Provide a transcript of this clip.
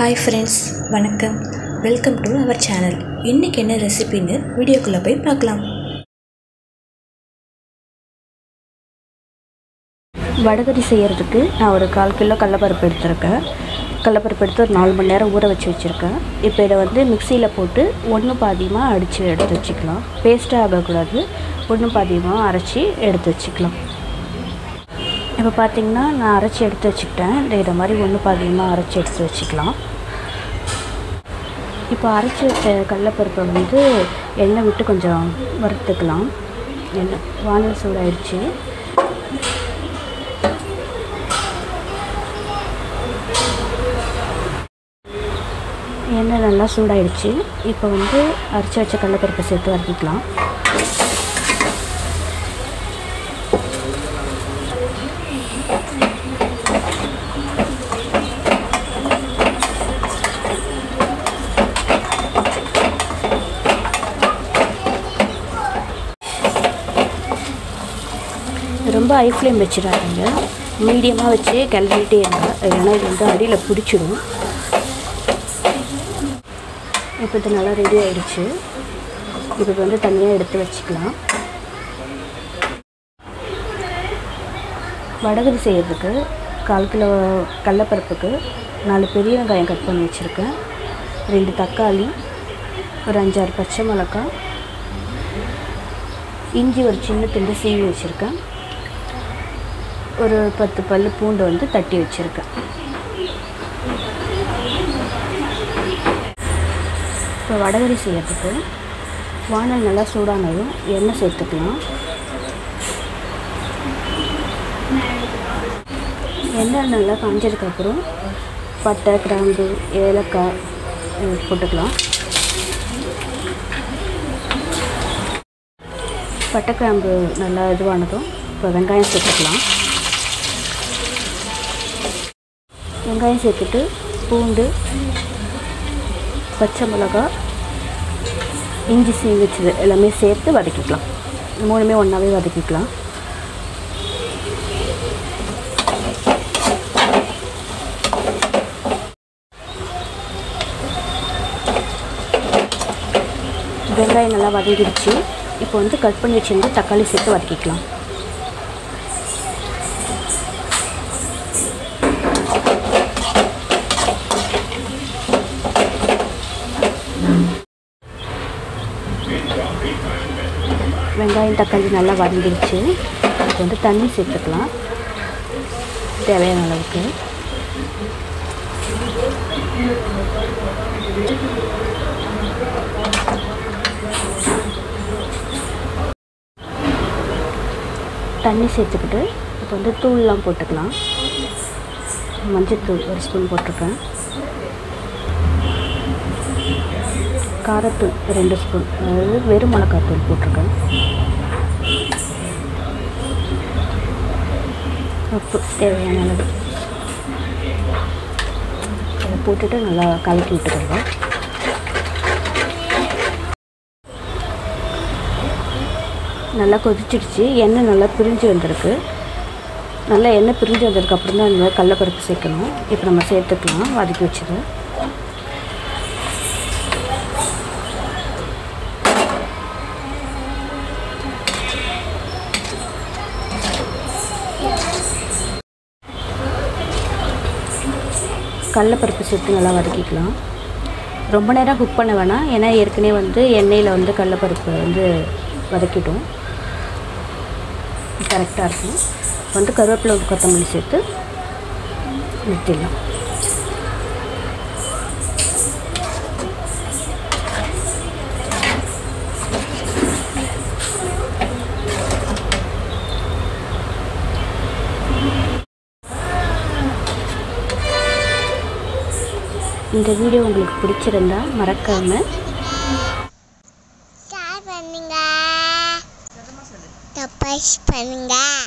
hi friends வணக்கம் welcome to our channel இன்றைக்கி என்ன ரெசிபின்னு வீடியோக்குள்ளே போய் பார்க்கலாம் வடகரி செய்கிறதுக்கு நான் ஒரு கால் கிலோ கடலப்பருப்பு எடுத்திருக்கேன் கடலப்பருப்பு எடுத்து ஒரு நாலு மணி நேரம் ஊற வச்சு வச்சுருக்கேன் இப்போ இதை வந்து மிக்சியில் போட்டு ஒன்று பாதியமாக அடித்து எடுத்து வச்சுக்கலாம் பேஸ்ட்டாக ஆகக்கூடாது ஒன்று பாதியமாக அரைச்சி எடுத்து வச்சுக்கலாம் இப்போ பார்த்தீங்கன்னா நான் அரைச்சி எடுத்து வச்சுக்கிட்டேன் இந்த இதை மாதிரி ஒன்று பாதியமாக அரைச்சி எடுத்து வச்சுக்கலாம் இப்போ அரைச்சி வச்ச கடலப்பருப்பை வந்து எண்ணெய் விட்டு கொஞ்சம் வறுத்துக்கலாம் எண்ணெய் வானல் சூடாயிடுச்சு எண்ணெய் நல்லா சூடாயிடுச்சு இப்போ வந்து அரைச்சி வச்ச கடலப்பருப்பை சேர்த்து வதக்கிக்கலாம் ரொம்ப ஹை ஃப்ளேம் வச்சிடாதீங்க மீடியமாக வச்சு கிளறிட்டே இருங்க இல்லைன்னா இது வந்து அடியில் பிடிச்சிடும் இப்போ இது நல்லா ரெடி ஆயிடுச்சு இப்போ வந்து தனியாக எடுத்து வச்சுக்கலாம் வடகரி செய்கிறதுக்கு கால் கிலோ கடலப்பருப்புக்கு நாலு பெரிய வெங்காயம் கட் பண்ணி வச்சுருக்கேன் ரெண்டு தக்காளி ஒரு அஞ்சாறு பச்சை மிளகாய் இஞ்சி ஒரு சின்ன துண்டு சீவி வச்சுருக்கேன் ஒரு பத்து பல் பூண்டு வந்து தட்டி வச்சுருக்கேன் இப்போ வடகரி செய்யறதுக்கு வானல் நல்லா சூடானதும் எண்ணெய் சேர்த்துக்கலாம் எண்ணெய் நல்லா காஞ்சதுக்கப்புறம் பட்டை கிராம்பு ஏலக்காய் இது போட்டுக்கலாம் பட்டை கிராம்பு நல்லா இதுவானதும் இப்போ வெங்காயம் சேர்த்துக்கலாம் வெங்காயம் சேர்த்துட்டு பூண்டு பச்சை மிளகா இஞ்சி சீவி வச்சது எல்லாமே சேர்த்து வதக்கிக்கலாம் மூணுமே ஒன்றாவே வதக்கிக்கலாம் வெங்காயம் நல்லா வதங்கிடுச்சு இப்போ வந்து கட் பண்ணி வச்சிருந்து தக்காளி சேர்த்து வதக்கிக்கலாம் வெங்காயம் தக்காளி நல்லா வதங்கிடுச்சு இப்போ வந்து தண்ணி சேர்த்துக்கலாம் தேவையான அளவுக்கு தண்ணி சேர்த்துக்கிட்டு இப்போ வந்து தூள்லாம் போட்டுக்கலாம் மஞ்சத்தூள் ஒரு ஸ்பூன் போட்டிருக்கேன் காரத்தூள் ரெண்டு ஸ்பூன் அதாவது வெறும் மிளகாத்தூள் போட்டிருக்கேன் உப்பு தேவையான அளவு அதை போட்டுட்டு நல்லா கலக்கி விட்டுக்கோங்க நல்லா கொதிச்சிடுச்சு எண்ணெய் நல்லா பிரிஞ்சு வந்திருக்கு நல்லா எண்ணெய் பிரிஞ்சு வந்ததுக்கு அப்புறம் தான் இந்த கடலப்பருப்பு சேர்க்கணும் இப்போ நம்ம சேர்த்துக்கலாம் வதக்கி வச்சது கடலப்பருப்பு சேர்த்து நல்லா வதக்கிக்கலாம் ரொம்ப நேரம் குக் பண்ண வேணாம் ஏன்னா ஏற்கனவே வந்து எண்ணெயில் வந்து கடலப்பருப்பு வந்து வதக்கிட்டோம் கரெக்டாக இருக்கும் வந்து கருவேப்பிலை கொத்தமல்லி சேர்த்து நிறுத்திடலாம் இந்த வீடியோ உங்களுக்கு பிடிச்சிருந்தா மறக்காமல் ஷேர் பண்ணுங்க தப்பாஸ் பண்ணுங்க